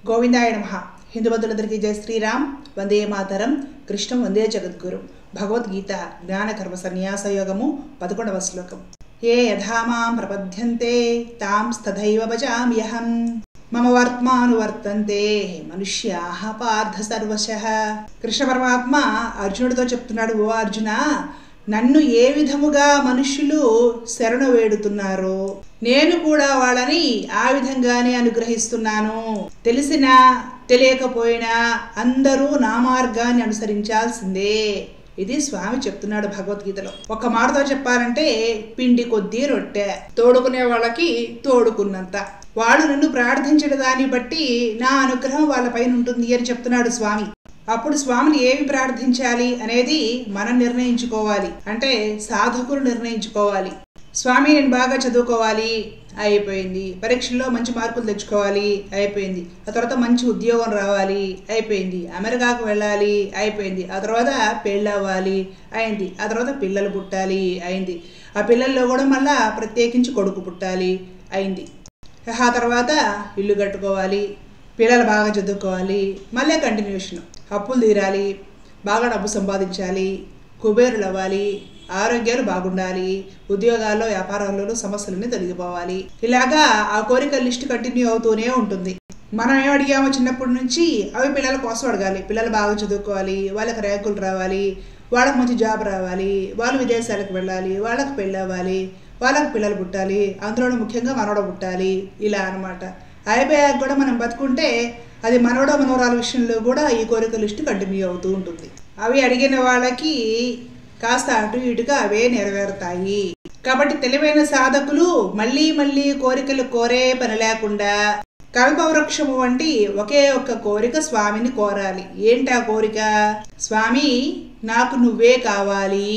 గోవిందాయ నమ హిందూ బంధువులందరికీ జయ శ్రీరామ్ వందే మాతరం కృష్ణం వందే జగద్గురు భగవద్గీత జ్ఞాన కర్మ సన్యాస యోగము పదకొండవ శ్లోకం ఏ యథామాం ప్రపద్యంతే తాం తథైవ భజామ్యహం మమ వర్త్మానువర్తంతే మనుష్యాః పార్థ సర్వశః కృష్ణ పరమాత్మ అర్జునుడితో చెప్తున్నాడు ఓ అర్జున నన్ను ఏ విధముగా మనుష్యులు శరణు వేడుతున్నారో నేను కూడా వాళ్ళని ఆ విధంగానే అనుగ్రహిస్తున్నాను తెలిసినా తెలియకపోయినా అందరూ నా మార్గాన్ని అనుసరించాల్సిందే ఇది స్వామి చెప్తున్నాడు భగవద్గీతలో ఒక మాటతో చెప్పాలంటే పిండి కొద్దీ రొట్టె తోడుకునే వాళ్ళకి తోడుకున్నంత వాళ్ళు నిన్ను ప్రార్థించిన దాన్ని బట్టి నా అనుగ్రహం వాళ్ళ పైన ఉంటుంది అని చెప్తున్నాడు స్వామి అప్పుడు స్వామిని ఏమి ప్రార్థించాలి అనేది మనం నిర్ణయించుకోవాలి అంటే సాధకులు నిర్ణయించుకోవాలి స్వామి నేను బాగా చదువుకోవాలి అయిపోయింది పరీక్షల్లో మంచి మార్కులు తెచ్చుకోవాలి అయిపోయింది ఆ తర్వాత మంచి ఉద్యోగం రావాలి అయిపోయింది అమెరికాకు వెళ్ళాలి అయిపోయింది ఆ తర్వాత పెళ్ళి అవ్వాలి అయింది ఆ తర్వాత పిల్లలు పుట్టాలి అయింది ఆ పిల్లల్లో కూడా మళ్ళా ప్రత్యేకించి కొడుకు పుట్టాలి అయింది ఆ తర్వాత ఇల్లు కట్టుకోవాలి పిల్లలు బాగా చదువుకోవాలి మళ్ళీ కంటిన్యూషన్ అప్పులు తీరాలి బాగా డబ్బు సంపాదించాలి కుబేరులు అవ్వాలి ఆరోగ్యాలు బాగుండాలి ఉద్యోగాల్లో వ్యాపారాల్లో సమస్యలన్నీ తొలగిపోవాలి ఇలాగా ఆ కోరిక లిస్ట్ కంటిన్యూ అవుతూనే ఉంటుంది మనం ఏం అడిగామో చిన్నప్పటి నుంచి అవి పిల్లల కోసం అడగాలి పిల్లలు బాగా చదువుకోవాలి వాళ్ళకి ర్యాంకులు రావాలి వాళ్ళకి మంచి జాబ్ రావాలి వాళ్ళు విదేశాలకు వెళ్ళాలి వాళ్ళకి పెళ్ళి అవ్వాలి వాళ్ళకి పిల్లలు పుట్టాలి అందులోనూ ముఖ్యంగా మనవడ పుట్టాలి ఇలా అనమాట అయిపోయాక కూడా మనం బతుకుంటే అది మనవడ మనవరాల విషయంలో కూడా ఈ కోరిక లిస్టు కంటిన్యూ అవుతూ ఉంటుంది అవి అడిగిన వాళ్ళకి కాస్త అటు ఇటుగా అవే నెరవేరుతాయి కాబట్టి తెలివైన సాధకులు మళ్ళీ మళ్ళీ కోరికలు కోరే పని లేకుండా కల్పవృక్షము వంటి ఒకే ఒక్క కోరిక స్వామిని కోరాలి ఏంటి ఆ కోరిక స్వామి నాకు నువ్వే కావాలి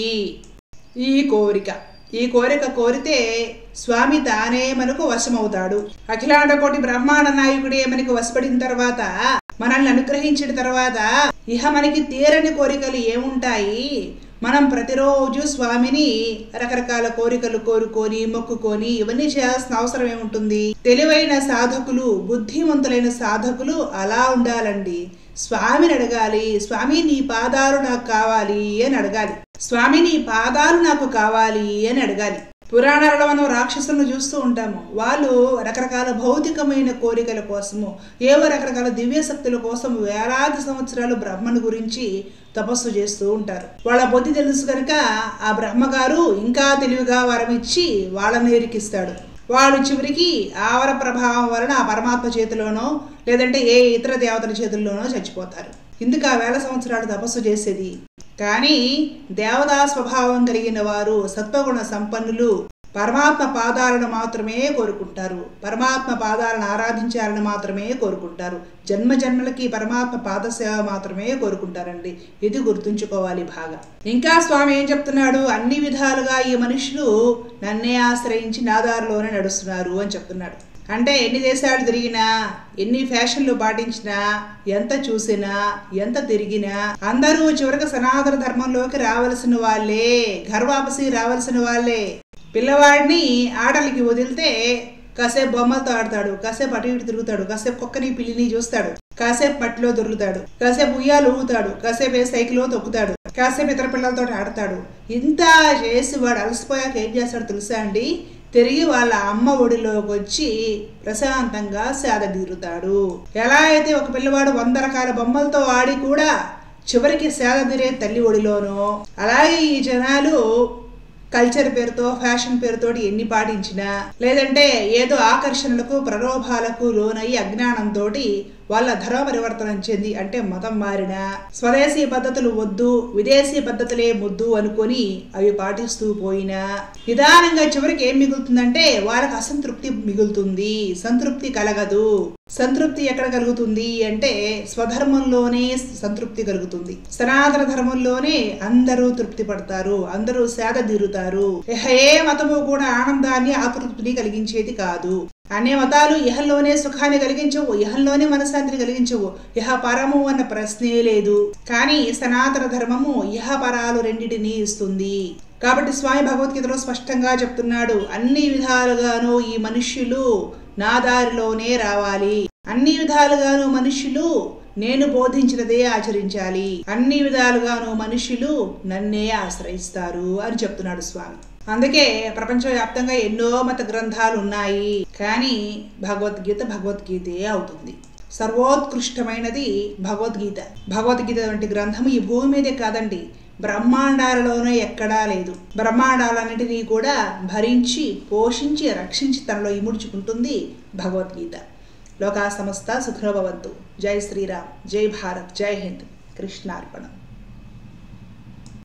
ఈ కోరిక ఈ కోరిక కోరితే స్వామి తానే మనకు వశమవుతాడు అఖిలాండ కోటి బ్రహ్మాండ నాయకుడే మనకి వశపడిన తర్వాత మనల్ని అనుగ్రహించిన తర్వాత ఇహ మనకి తీరని కోరికలు ఏముంటాయి మనం ప్రతిరోజు స్వామిని రకరకాల కోరికలు కోరుకొని మొక్కుకొని ఇవన్నీ చేయాల్సిన అవసరం ఏముంటుంది తెలివైన సాధకులు బుద్ధిమంతులైన సాధకులు అలా ఉండాలండి స్వామిని అడగాలి స్వామి నీ పాదాలు నాకు కావాలి అని అడగాలి స్వామి నీ పాదాలు నాకు కావాలి అని అడగాలి పురాణాలలో మనం రాక్షసులను చూస్తూ ఉంటాము వాళ్ళు రకరకాల భౌతికమైన కోరికల కోసము ఏవో రకరకాల దివ్య శక్తుల కోసం వేలాది సంవత్సరాలు బ్రహ్మను గురించి తపస్సు చేస్తూ ఉంటారు వాళ్ళ బుద్ధి తెలుసు కనుక ఆ బ్రహ్మగారు ఇంకా తెలివిగా వరం ఇచ్చి వాళ్ళని ఎరికిస్తాడు వాళ్ళు చివరికి ఆవర ప్రభావం వలన ఆ పరమాత్మ చేతిలోనో లేదంటే ఏ ఇతర దేవతల చేతుల్లోనో చచ్చిపోతారు ఇందుకు ఆ వేల సంవత్సరాలు తపస్సు చేసేది కానీ దేవతా స్వభావం కలిగిన వారు సత్వగుణ సంపన్నులు పరమాత్మ పాదాలను మాత్రమే కోరుకుంటారు పరమాత్మ పాదాలను ఆరాధించాలని మాత్రమే కోరుకుంటారు జన్మ జన్మలకి పరమాత్మ పాదసేవ మాత్రమే కోరుకుంటారండి ఇది గుర్తుంచుకోవాలి బాగా ఇంకా స్వామి ఏం చెప్తున్నాడు అన్ని విధాలుగా ఈ మనుషులు నన్నే ఆశ్రయించి నా దారిలోనే నడుస్తున్నారు అని చెప్తున్నాడు అంటే ఎన్ని దేశాలు తిరిగినా ఎన్ని ఫ్యాషన్లు పాటించినా ఎంత చూసినా ఎంత తిరిగినా అందరూ చివరికి సనాతన ధర్మంలోకి రావలసిన వాళ్ళే గర్వాపసి రావలసిన వాళ్ళే పిల్లవాడిని ఆటలకి వదిలితే కాసేపు బొమ్మలతో ఆడతాడు కాసేపు అటు ఇటు తిరుగుతాడు కాసేపు కుక్కని పిల్లిని చూస్తాడు కాసేపు మట్టిలో దొరుకుతాడు కాసేపు ఉయ్యాలు ఊగుతాడు కాసేపు సైకిల్లో తొక్కుతాడు కాసేపు ఇతర పిల్లలతో ఆడతాడు ఇంత చేసి వాడు అలసిపోయాక ఏం చేస్తాడు తెలుసా అండి తిరిగి వాళ్ళ అమ్మ ఒడిలోకి వచ్చి ప్రశాంతంగా సేద తీరుతాడు ఎలా అయితే ఒక పిల్లవాడు వంద రకాల బొమ్మలతో ఆడి కూడా చివరికి సేద తీరే తల్లి ఒడిలోనో అలాగే ఈ జనాలు కల్చర్ పేరుతో ఫ్యాషన్ పేరుతో ఎన్ని పాటించినా లేదంటే ఏదో ఆకర్షణలకు ప్రలోభాలకు లోనయ్యి అజ్ఞానంతో వాళ్ళ ధర్మ పరివర్తనం చెంది అంటే మతం మారిన స్వదేశీ పద్ధతులు వద్దు విదేశీ పద్ధతులే ముద్దు అనుకొని అవి పాటిస్తూ పోయినా నిదానంగా చివరికి ఏం మిగులుతుందంటే వాళ్ళకి అసంతృప్తి మిగులుతుంది సంతృప్తి కలగదు సంతృప్తి ఎక్కడ కలుగుతుంది అంటే స్వధర్మంలోనే సంతృప్తి కలుగుతుంది సనాతన ధర్మంలోనే అందరూ తృప్తి పడతారు అందరూ సేద తీరుతారు ఏ మతము కూడా ఆనందాన్ని ఆతృప్తిని కలిగించేది కాదు అనే మతాలు ఇహంలోనే సుఖాన్ని కలిగించవు ఇహంలోనే మనశాంతిని కలిగించవు ఇహ పరము అన్న ప్రశ్నే లేదు కానీ సనాతన ధర్మము ఇహ పరాలు రెండిటిని ఇస్తుంది కాబట్టి స్వామి భగవద్గీతలో స్పష్టంగా చెప్తున్నాడు అన్ని విధాలుగాను ఈ మనుష్యులు నా దారిలోనే రావాలి అన్ని విధాలుగాను మనుషులు నేను బోధించినదే ఆచరించాలి అన్ని విధాలుగాను మనుషులు నన్నే ఆశ్రయిస్తారు అని చెప్తున్నాడు స్వామి అందుకే ప్రపంచవ్యాప్తంగా ఎన్నో మత గ్రంథాలు ఉన్నాయి కానీ భగవద్గీత భగవద్గీతే అవుతుంది సర్వోత్కృష్టమైనది భగవద్గీత భగవద్గీత వంటి గ్రంథం ఈ భూమి మీదే కాదండి బ్రహ్మాండాలలోనే ఎక్కడా లేదు బ్రహ్మాండాలన్నిటినీ కూడా భరించి పోషించి రక్షించి తనలో ఇముడ్చుకుంటుంది భగవద్గీత లోకా సమస్త సుఖభవంతు జై శ్రీరామ్ జై భారత్ జై హింద్ కృష్ణార్పణం